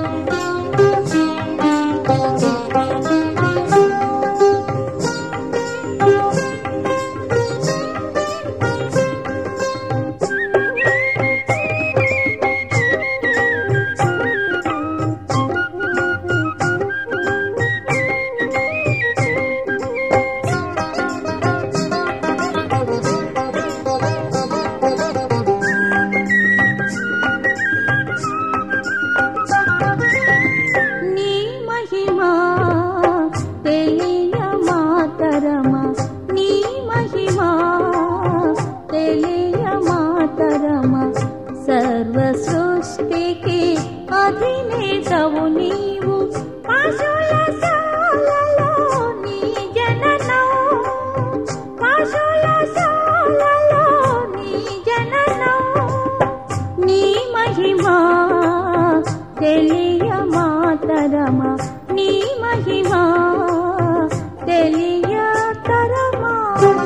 నీ మహిమా తెలియ మాతరమా నీ మహిమా తెలియ మాతరమా సర్వ సృష్టికి అధినేతవు నీవు పశుల శాలలో నీ జననం పశుల శాలలో నీ జననం నీ మహిమా తెలియ మాతరమా నీ మహిమా తెలియ తరమా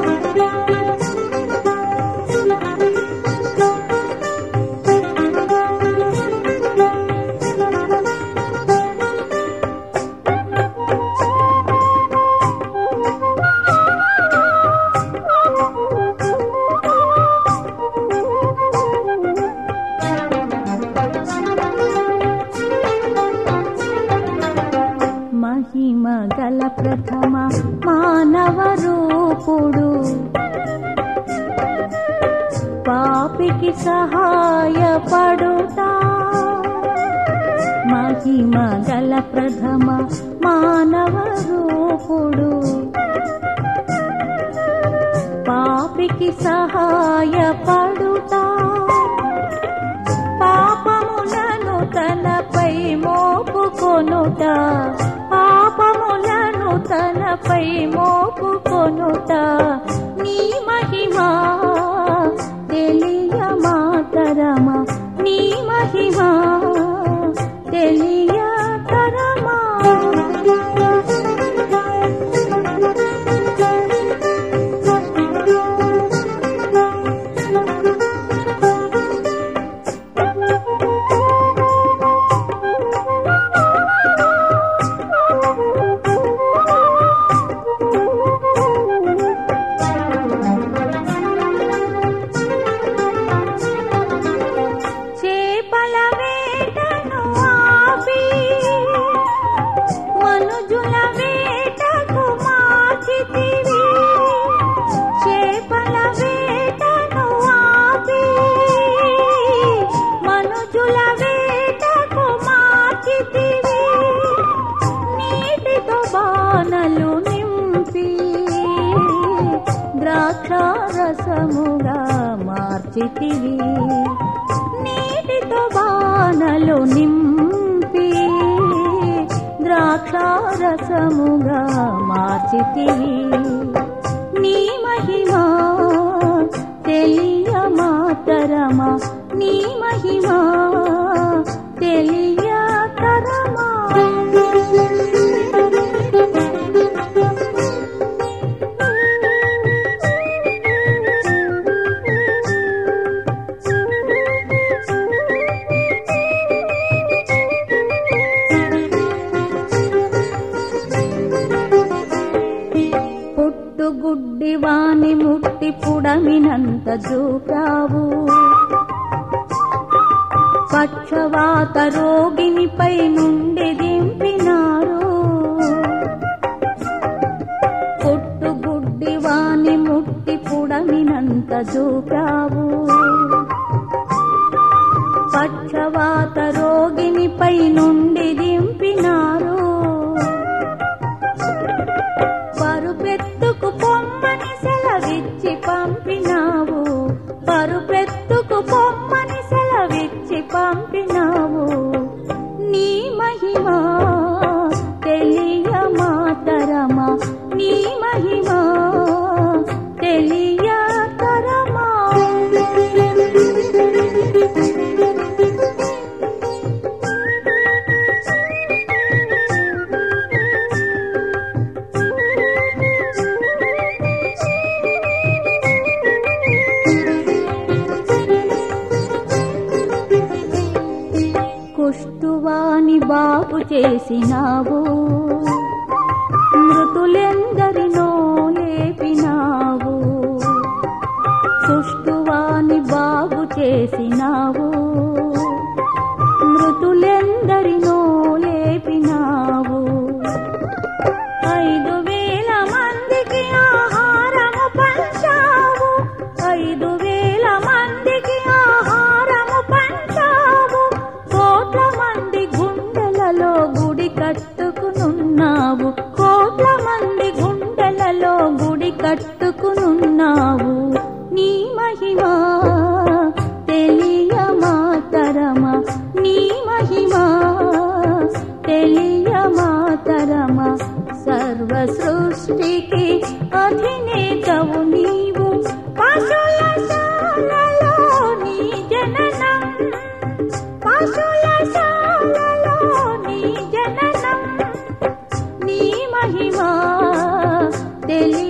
మహిమ గల ప్రథమ మానవ రూపుడు పాపికి సహాయపడుతా మహిమ గల ప్రథమ మానవ రూపుడు పాపికి సహాయపడుతా పాపములను తనపై మోపుకొనుట పాపములను తనపై మోపుకొనుట నీ మహిమా తెలియ మాతరమా నీ మహిమా తెలియ తరమా చేపల వేటను ఆపి మనుజుల వేటకు మార్చితివి చేపల వేటను ఆపి మనుజుల వేటకు మార్చితివి నీటితో బాణలు నింపి ద్రాక్షారసముగా మార్చితివి నీటితో బాణలు నింపి ద్రాక్షారసముగా మార్చితివి నీ మహిమా తెలియ మాతరమా నీ మహిమా తెలియ తరమా పుట్టుగుడ్డి వాని ముట్టి పుడమినంత చూపావు పక్షవాత రోగినిపై నుండి దింపినారు పుట్టుగుడ్డి వాని ముట్టి పుడమినంత చూపావు పక్షవాత రోగినిపై నుండి దింపినారు పరుపెత్తుకు పొమ్మని సెలవిచ్చి పంపినావు పరుపెత్తుకు పొమ్మని సెలవిచ్చి పంపినావు నీ మహిమా తెలియ మాతరమా నీ మహిమా తెలియ తరమా కుష్టువాని బాగు చేసినావు మృతులెందరినో లేపినావు కుష్టువాని బాగు చేసినావు మృతులెందరినో లేపినావు ఐదు వేల మందికి ఆహారము పంచావు ఐదు వేల మందికి ఆహారము పంచావు కోట్ల మంది గుండెలలో గుడి కట్టుకునున్నావు కోట్ల మంది గుండెలలో గుడి కట్టుకునున్నావు నీ మహిమా తెలియమాతరమా నీ మహిమా తెలియమాతరమా సర్వ సృష్టికి అధినేతవు నీవు పశుల శాలలో నీ జననం పశుల శాలలో నీ జననం నీ మహిమా తెలి